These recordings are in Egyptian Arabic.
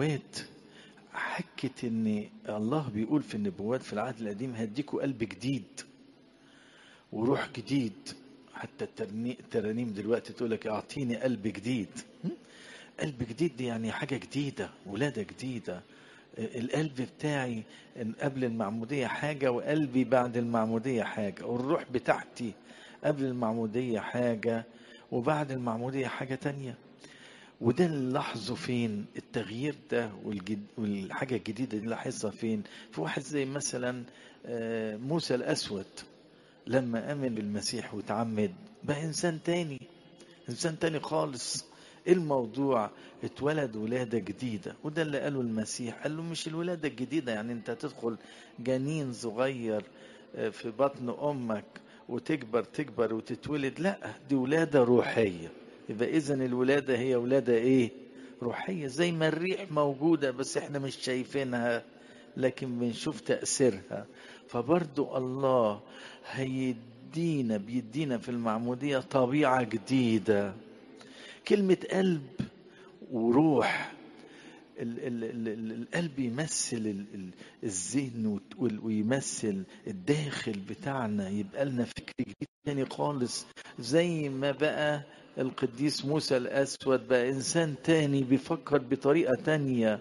النبوات حكت ان الله بيقول في النبوات في العهد القديم هديكوا قلب جديد وروح جديد حتى الترني- الترانيم دلوقتي تقول لك اعطيني قلب جديد م? قلب جديد دي يعني حاجه جديده ولاده جديده القلب بتاعي إن قبل المعموديه حاجه وقلبي بعد المعموديه حاجه والروح بتاعتي قبل المعموديه حاجه وبعد المعموديه حاجه تانية وده اللي لاحظه فين التغيير ده والجد والحاجه الجديده دي لاحظها فين في واحد زي مثلا آه، موسى الاسود لما امن بالمسيح وتعمد بقى انسان تاني انسان تاني خالص ايه الموضوع اتولد ولاده جديده وده اللي قاله المسيح قال له مش الولاده الجديده يعني انت تدخل جنين صغير آه، في بطن امك وتكبر تكبر وتتولد لا دي ولاده روحيه يبقى اذا الولاده هي ولاده ايه روحيه زي ما الريح موجوده بس احنا مش شايفينها لكن بنشوف تاثيرها فبرضو الله هيدينا بيدينا في المعموديه طبيعه جديده كلمه قلب وروح ال ال ال ال القلب يمثل ال ال الذهن وت- وال- ويمثل الداخل بتاعنا يبقى لنا فكر جديد تاني خالص زي ما بقى القديس موسى الأسود بقى إنسان تاني بيفكر بطريقة تانية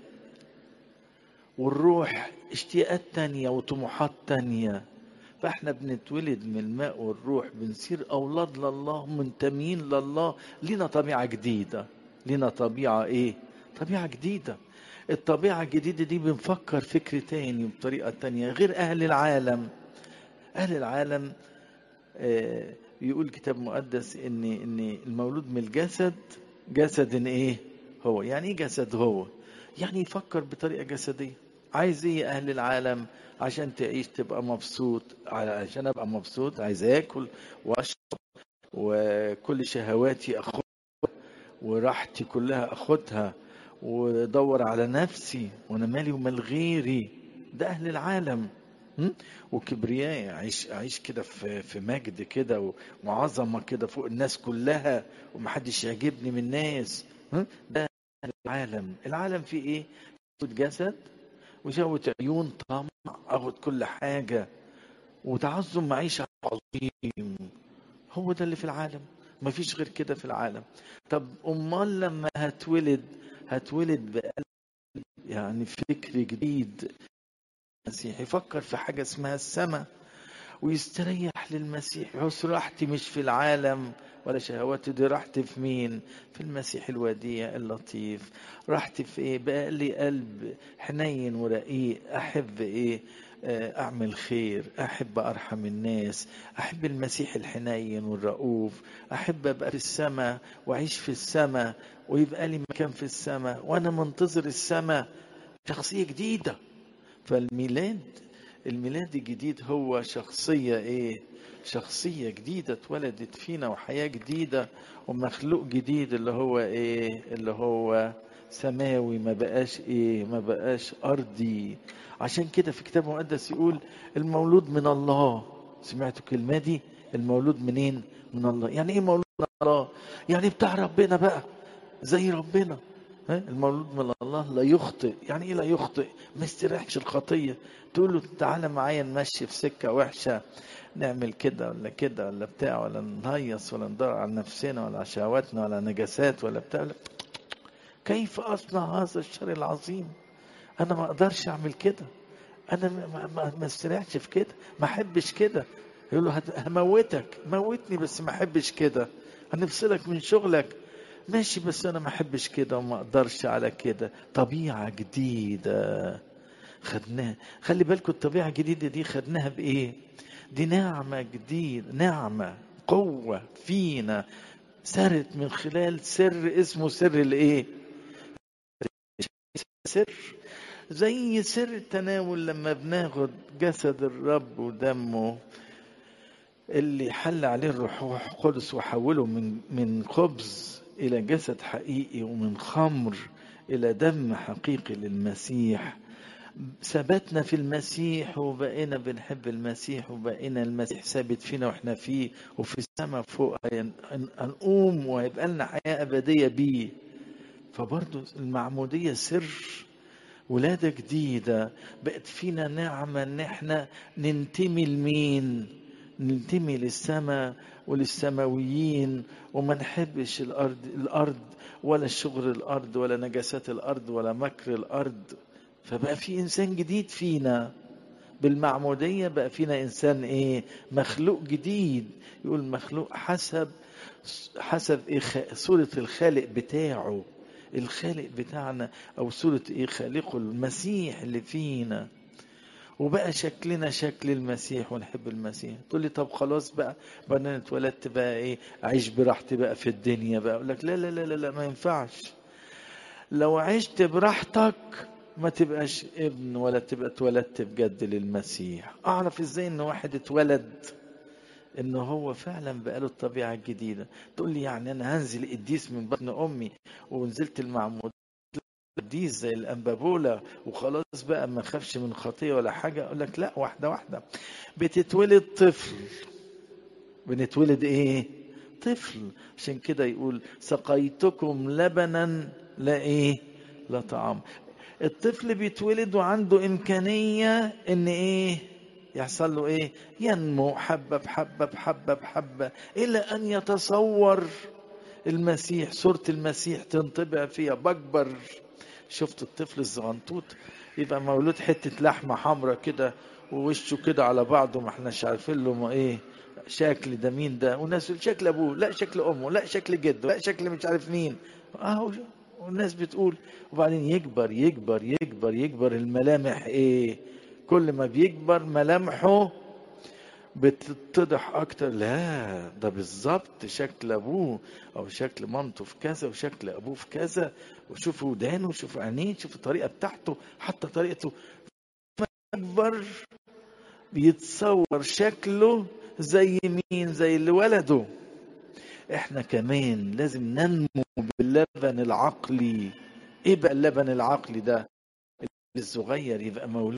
والروح اشتياقات تانية وطموحات تانية فاحنا بنتولد من الماء والروح بنصير أولاد لله منتمين لله لينا طبيعة جديدة لينا طبيعة إيه؟ طبيعة جديدة الطبيعة الجديدة دي بنفكر فكر تاني بطريقة تانية غير أهل العالم أهل العالم آه، يقول كتاب مقدس ان ان المولود من الجسد جسد ايه هو يعني ايه جسد هو يعني يفكر بطريقه جسديه عايز ايه اهل العالم عشان تعيش تبقى مبسوط عشان ابقى مبسوط عايز اكل واشرب وكل شهواتي اخدها وراحتي كلها اخدها ودور على نفسي وانا مالي ومال غيري ده اهل العالم م? وكبرياء اعيش اعيش كده في في مجد كده وعظمه كده فوق الناس كلها ومحدش يعجبني من الناس م? ده العالم العالم فيه ايه شهوة جسد وشهوة عيون طمع اخد كل حاجه وتعظم معيشه عظيم هو ده اللي في العالم مفيش غير كده في العالم طب امال لما هتولد هتولد بقلب يعني فكر جديد المسيح يفكر في حاجة اسمها السماء ويستريح للمسيح يحس راحتي مش في العالم ولا شهواتي دي راحتي في مين في المسيح الوديع اللطيف راحتي في ايه بقى لي قلب حنين ورقيق احب ايه آه، اعمل خير احب ارحم الناس احب المسيح الحنين والرؤوف احب ابقى في السماء واعيش في السماء ويبقى لي مكان في السماء وانا منتظر السماء شخصية جديدة فالميلاد الميلاد الجديد هو شخصية ايه شخصية جديدة اتولدت فينا وحياة جديدة ومخلوق جديد اللي هو ايه اللي هو سماوي ما بقاش ايه ما بقاش ارضي عشان كده في كتاب مقدس يقول المولود من الله سمعتوا الكلمة دي المولود منين من الله يعني ايه مولود من الله يعني بتاع ربنا بقى زي ربنا ها؟ المولود من الله لا يخطئ يعني ايه لا يخطئ ما يستريحش الخطيه تقول له تعالى معايا نمشي في سكه وحشه نعمل كده ولا كده ولا بتاع ولا نهيص ولا ندور على نفسنا ولا على شهواتنا ولا نجاسات ولا بتاع لا. كيف اصنع هذا الشر العظيم انا ما اقدرش اعمل كده انا ما, ما, ما استريحش في كده ما احبش كده يقول له هت- هموتك موتني بس ما احبش كده هنفصلك من شغلك ماشي بس انا ما احبش كده وما اقدرش على كده طبيعه جديده خدناها خلي بالكم الطبيعه الجديده دي خدناها بايه دي نعمه جديده نعمه قوه فينا سرت من خلال سر اسمه سر الايه سر زي سر التناول لما بناخد جسد الرب ودمه اللي حل عليه الروح القدس وحوله من من خبز الى جسد حقيقي ومن خمر الى دم حقيقي للمسيح ثبتنا في المسيح وبقينا بنحب المسيح وبقينا المسيح ثابت فينا واحنا فيه وفي السماء فوق هن- هن- هنقوم وهيبقى لنا حياه ابديه بيه فبرضه المعموديه سر ولادة جديدة بقت فينا نعمة ان احنا ننتمي لمين ننتمي للسماء وللسماويين وما نحبش الارض الارض ولا شغل الارض ولا نجاسات الارض ولا مكر الارض فبقى في انسان جديد فينا بالمعمودية بقى فينا إنسان إيه مخلوق جديد يقول مخلوق حسب حسب إيه صورة الخالق بتاعه الخالق بتاعنا أو صورة إيه خالقه المسيح اللي فينا وبقى شكلنا شكل المسيح ونحب المسيح تقول لي طب خلاص بقى بقى انا اتولدت بقى ايه اعيش براحتي بقى في الدنيا بقى اقول لك لا لا لا لا, لا ما ينفعش لو عشت براحتك ما تبقاش ابن ولا تبقى اتولدت بجد للمسيح اعرف ازاي ان واحد اتولد ان هو فعلا بقى له الطبيعه الجديده تقول لي يعني انا هنزل قديس من بطن امي ونزلت المعمود قديس زي الانبابولا وخلاص بقى ما خافش من خطيه ولا حاجه اقول لك لا واحده واحده بتتولد طفل بنتولد ايه طفل عشان كده يقول سقيتكم لبنا لا ايه لا طعام الطفل بيتولد وعنده إمكانية إن إيه يحصل له إيه ينمو حبة بحبة بحبة بحبة إلى أن يتصور المسيح صورة المسيح تنطبع فيها بكبر شفت الطفل الزغنطوط يبقى مولود حتة لحمة حمراء كده ووشه كده على بعضه ما احناش عارفين له ما ايه شكل ده مين ده وناس شكل ابوه لا شكل امه لا شكل جده لا شكل مش عارف مين اهو والناس بتقول وبعدين يكبر يكبر يكبر يكبر الملامح ايه كل ما بيكبر ملامحه بتتضح اكتر لا ده بالظبط شكل ابوه او شكل مامته في كذا وشكل ابوه في كذا وشوفوا ودانه وشوفوا عينيه شوفوا الطريقه بتاعته حتى طريقته اكبر بيتصور شكله زي مين زي اللي ولده احنا كمان لازم ننمو باللبن العقلي ايه بقى اللبن العقلي ده الصغير يبقى مولود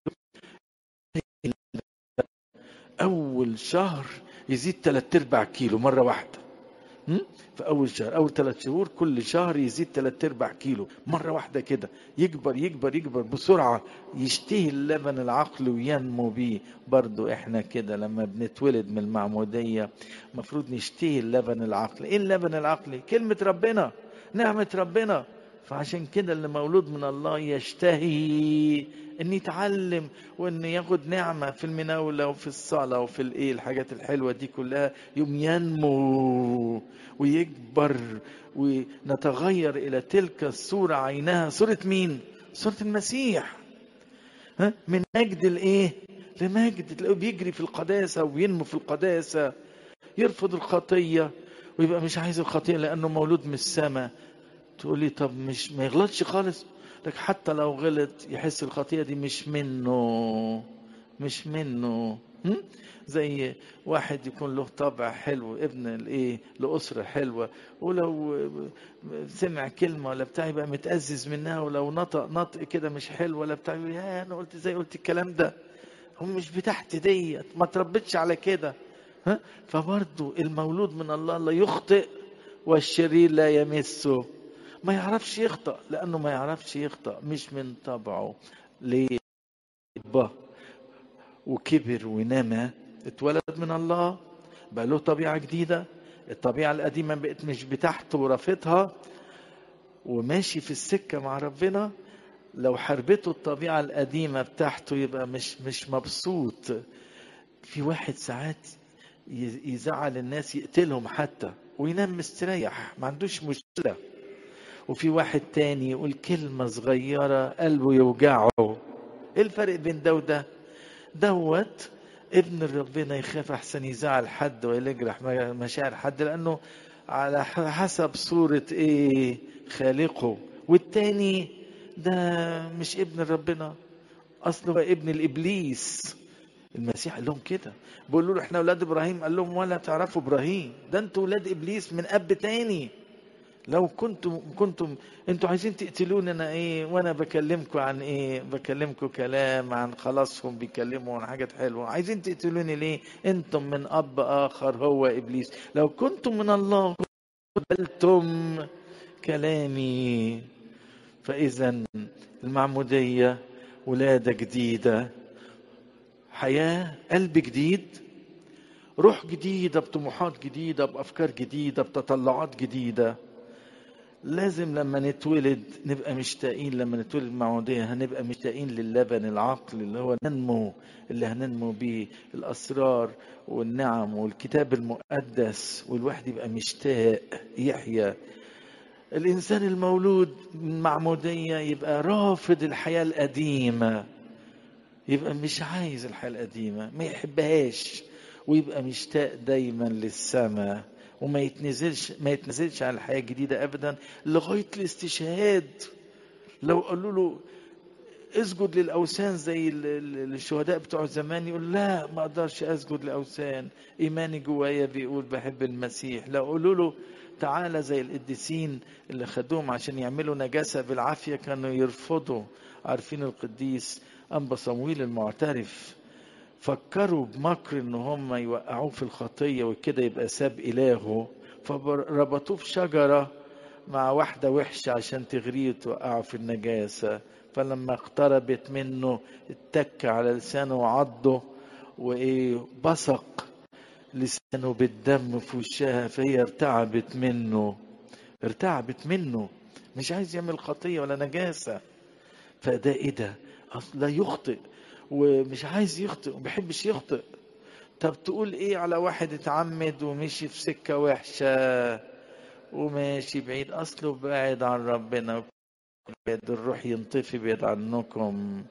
اول شهر يزيد ثلاث ارباع كيلو مره واحده في اول شهر اول ثلاث شهور كل شهر يزيد ثلاث ارباع كيلو مره واحده كده يكبر يكبر يكبر بسرعه يشتهي اللبن العقل وينمو بيه برضو احنا كده لما بنتولد من المعموديه المفروض نشتهي اللبن العقل ايه اللبن العقلي كلمه ربنا نعمه ربنا فعشان كده اللي مولود من الله يشتهي ان يتعلم وان ياخد نعمه في المناوله وفي الصلاه وفي الايه الحاجات الحلوه دي كلها يوم ينمو ويكبر ونتغير الى تلك الصوره عينها صوره مين صوره المسيح ها من مجد الايه لمجد تلاقيه بيجري في القداسه وينمو في القداسه يرفض الخطيه ويبقى مش عايز الخطيه لانه مولود من السماء تقول لي طب مش ما يغلطش خالص لك حتى لو غلط يحس الخطيئة دي مش منه مش منه زي واحد يكون له طبع حلو ابن الايه لأسرة حلوة ولو سمع كلمة ولا بتاع يبقى متأزز منها ولو نطق نطق كده مش حلو ولا بتاع يقول يا انا قلت ازاي قلت الكلام ده هم مش بتاعتي ديت ما تربتش على كده ها فبرضه المولود من الله لا يخطئ والشرير لا يمسه ما يعرفش يخطأ لأنه ما يعرفش يخطأ مش من طبعه ليه وكبر ونمى اتولد من الله بقى له طبيعة جديدة الطبيعة القديمة بقت مش بتاعته ورافضها وماشي في السكة مع ربنا لو حربته الطبيعة القديمة بتاعته يبقى مش مش مبسوط في واحد ساعات يزعل الناس يقتلهم حتى وينام مستريح ما عندوش مشكلة وفي واحد تاني يقول كلمة صغيرة قلبه يوجعه ايه الفرق بين ده وده دوت ابن ربنا يخاف احسن يزعل حد ولا يجرح مشاعر حد لانه على حسب صورة ايه خالقه والتاني ده مش ابن ربنا اصله ابن الابليس المسيح قال لهم كده بيقولوا له احنا اولاد ابراهيم قال لهم ولا تعرفوا ابراهيم ده انتوا اولاد ابليس من اب تاني لو كنتم كنتم انتوا عايزين تقتلوني انا ايه وانا بكلمكم عن ايه بكلمكم كلام عن خلاصهم بيكلموا عن حاجات حلوه عايزين تقتلوني ليه انتم من اب اخر هو ابليس لو كنتم من الله قبلتم كلامي فاذا المعمودية ولادة جديدة حياة قلب جديد روح جديدة بطموحات جديدة بأفكار جديدة بتطلعات جديدة لازم لما نتولد نبقى مشتاقين لما نتولد المعمودية هنبقى مشتاقين للبن العقل اللي هو ننمو اللي هننمو بيه الأسرار والنعم والكتاب المقدس والواحد يبقى مشتاق يحيا الإنسان المولود من معمودية يبقى رافض الحياة القديمة يبقى مش عايز الحياة القديمة ما يحبهاش ويبقى مشتاق دايما للسماء وما يتنزلش ما يتنزلش على الحياة الجديدة أبدا لغاية الاستشهاد لو قالوا له اسجد للأوثان زي الشهداء بتوع زمان يقول لا ما أقدرش أسجد لأوثان إيماني جوايا بيقول بحب المسيح لو قالوا له تعالى زي القديسين اللي خدوهم عشان يعملوا نجاسة بالعافية كانوا يرفضوا عارفين القديس أنبا صمويل المعترف فكروا بمكر ان هم يوقعوه في الخطيه وكده يبقى ساب الهه فربطوه في شجره مع واحده وحشه عشان تغريه وتوقعه في النجاسه فلما اقتربت منه اتك على لسانه وعضه وايه بصق لسانه بالدم في وشها فهي ارتعبت منه ارتعبت منه مش عايز يعمل خطيه ولا نجاسه فده ايه ده لا يخطئ ومش عايز يخطئ وما بيحبش يخطئ طب تقول ايه على واحد اتعمد ومشي في سكة وحشة وماشي بعيد اصله بعيد عن ربنا الروح ينطفي بعيد عنكم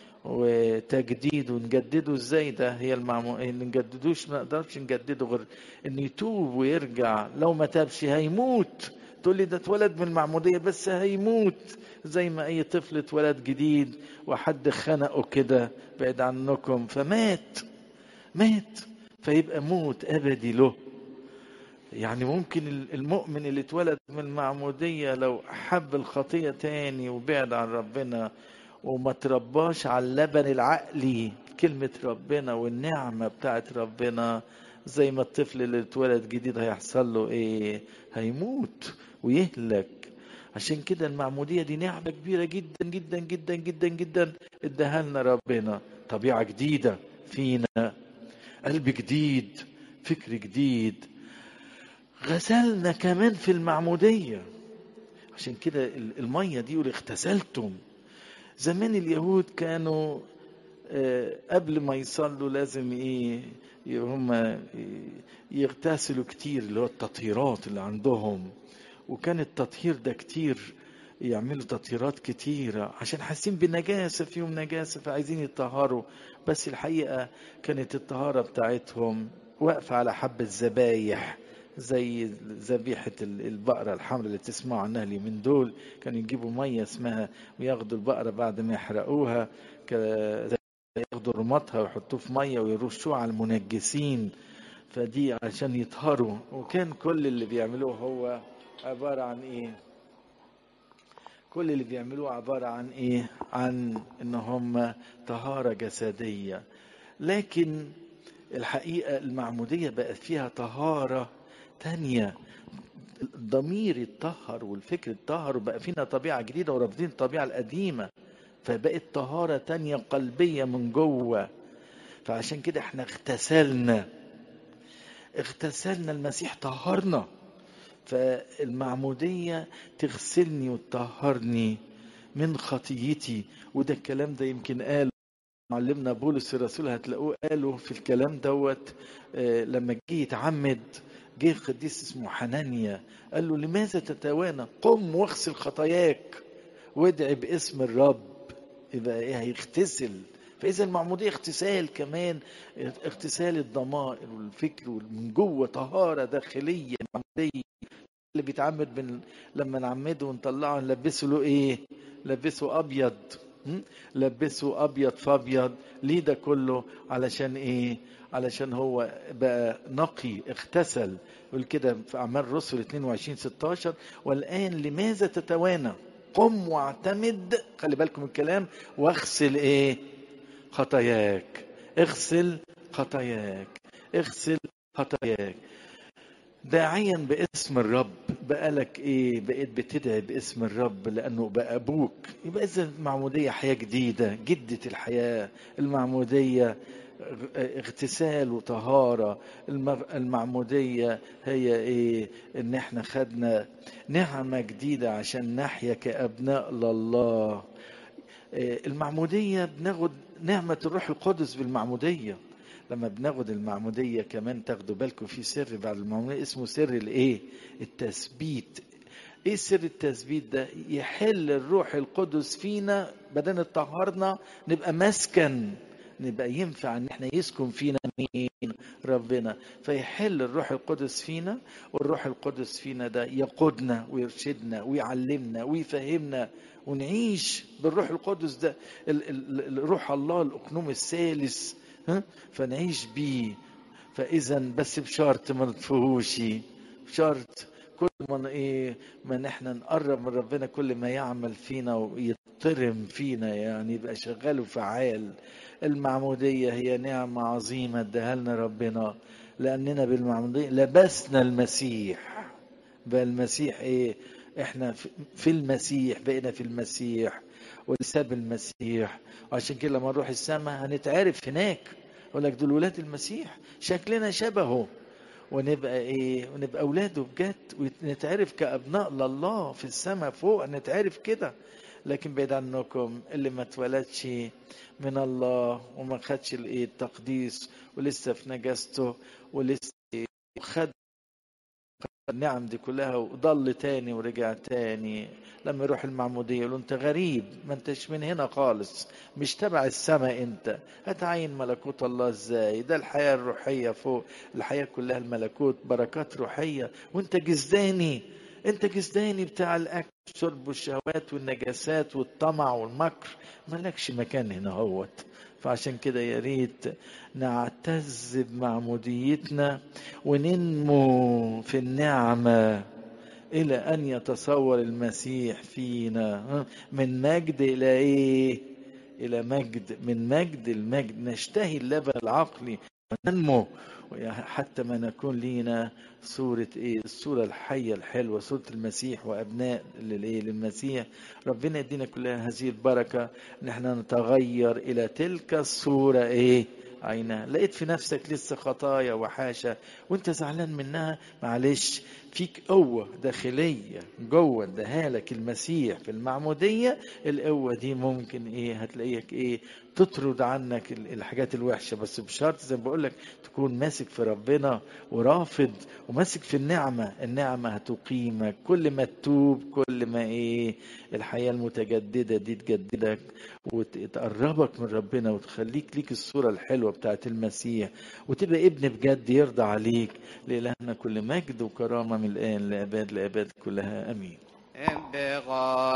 وتجديد ونجدده ازاي ده هي المعمو... اللي نجددوش ما نقدرش نجدده غير انه يتوب ويرجع لو ما تابش هيموت تقول لي ده اتولد من المعموديه بس هيموت زي ما اي طفل اتولد جديد وحد خنقه كده بعيد عنكم فمات مات فيبقى موت ابدي له يعني ممكن المؤمن اللي اتولد من المعمودية لو حب الخطية تاني وبعد عن ربنا وما ترباش على اللبن العقلي كلمة ربنا والنعمة بتاعت ربنا زي ما الطفل اللي اتولد جديد هيحصل له ايه هيموت ويهلك عشان كده المعمودية دي نعمة كبيرة جدا جدا جدا جدا جدا اداها لنا ربنا طبيعة جديدة فينا قلب جديد فكر جديد غسلنا كمان في المعمودية عشان كده المية دي يقول اغتسلتم زمان اليهود كانوا قبل ما يصلوا لازم ايه هم يغتسلوا كتير اللي هو التطهيرات اللي عندهم وكان التطهير ده كتير يعملوا تطهيرات كتيرة عشان حاسين بنجاسة فيهم نجاسة فعايزين يطهروا بس الحقيقة كانت الطهارة بتاعتهم واقفة على حبة زبايح زي ذبيحة البقرة الحمراء اللي تسمعوا عنها اليومين دول كانوا يجيبوا مية اسمها وياخدوا البقرة بعد ما يحرقوها ياخدوا رماتها ويحطوه في مية ويرشوه على المنجسين فدي عشان يطهروا وكان كل اللي بيعملوه هو عبارة عن ايه كل اللي بيعملوه عبارة عن ايه عن ان هم طهارة جسدية لكن الحقيقة المعمودية بقت فيها طهارة تانية الضمير اتطهر والفكر اتطهر وبقى فينا طبيعة جديدة ورافضين الطبيعة القديمة فبقت طهارة تانية قلبية من جوه فعشان كده احنا اغتسلنا اغتسلنا المسيح طهرنا فالمعمودية تغسلني وتطهرني من خطيتي وده الكلام ده يمكن قال معلمنا بولس الرسول هتلاقوه قاله في الكلام دوت لما جه يتعمد جه قديس اسمه حنانيا قال له لماذا تتوانى قم واغسل خطاياك وادعي باسم الرب يبقى ايه هيغتسل فاذا المعموديه اغتسال كمان اغتسال الضمائر والفكر ومن جوه طهاره داخليه معموديه اللي بيتعمد من لما نعمده ونطلعه نلبسه له ايه لبسه ابيض لبسه ابيض فابيض ليه ده كله علشان ايه علشان هو بقى نقي اغتسل يقول كده في اعمال الرسل 22 16 والان لماذا تتوانى قم واعتمد خلي بالكم الكلام واغسل ايه خطاياك اغسل خطاياك اغسل خطاياك داعيا باسم الرب بقالك ايه بقيت بتدعي باسم الرب لانه بقى ابوك يبقى اذا المعموديه حياه جديده جده الحياه المعموديه اغتسال وطهارة المعمودية هي ايه ان احنا خدنا نعمة جديدة عشان نحيا كأبناء لله المعمودية بناخد نعمة الروح القدس بالمعمودية لما بناخد المعمودية كمان تاخدوا بالكم في سر بعد المعمودية اسمه سر الايه التثبيت ايه سر التثبيت ده يحل الروح القدس فينا بدل اتطهرنا نبقى مسكن نبقى ينفع ان احنا يسكن فينا مين ربنا فيحل الروح القدس فينا والروح القدس فينا ده يقودنا ويرشدنا ويعلمنا ويفهمنا ونعيش بالروح القدس ده روح الله الاقنوم الثالث ها فنعيش بيه فاذا بس بشرط ما نطفهوش بشرط كل ما ايه ما احنا نقرب من ربنا كل ما يعمل فينا ويضطرم فينا يعني يبقى شغال وفعال المعمودية هي نعمة عظيمة اداها لنا ربنا لأننا بالمعمودية لبسنا المسيح بقى المسيح ايه احنا في المسيح بقينا في المسيح ولساب المسيح وعشان كده لما نروح السماء هنتعرف هناك يقول لك دول ولاد المسيح شكلنا شبهه ونبقى ايه ونبقى اولاده بجد ونتعرف كابناء لله في السماء فوق نتعرف كده لكن بعيد عنكم اللي ما اتولدش من الله وما خدش الايه التقديس ولسه في نجاسته ولسه خد النعم دي كلها وضل تاني ورجع تاني لما يروح المعمودية يقول انت غريب ما انتش من هنا خالص مش تبع السماء انت هتعين ملكوت الله ازاي ده الحياة الروحية فوق الحياة كلها الملكوت بركات روحية وانت جزداني انت جزداني بتاع الاكل والشرب والشهوات والنجاسات والطمع والمكر مالكش مكان هنا هوت فعشان كده يا ريت نعتز بمعموديتنا وننمو في النعمة إلى أن يتصور المسيح فينا من مجد إلى إيه؟ إلى مجد من مجد المجد نشتهي اللبن العقلي وننمو حتى ما نكون لينا صورة ايه الصورة الحية الحلوة صورة المسيح وابناء للايه للمسيح ربنا يدينا كلها هذه البركة ان احنا نتغير الى تلك الصورة ايه عينها لقيت في نفسك لسه خطايا وحاشة وانت زعلان منها معلش فيك قوة داخلية جوه اداها لك المسيح في المعمودية القوة دي ممكن ايه هتلاقيك ايه تطرد عنك الحاجات الوحشة بس بشرط زي ما بقول لك تكون ماسك في ربنا ورافض وماسك في النعمة النعمة هتقيمك كل ما تتوب كل ما ايه الحياة المتجددة دي تجددك وتقربك من ربنا وتخليك ليك الصورة الحلوة بتاعت المسيح وتبقى ابن بجد يرضى عليك لإلهنا كل مجد وكرامة من الآن لأباد لأباد كلها أمين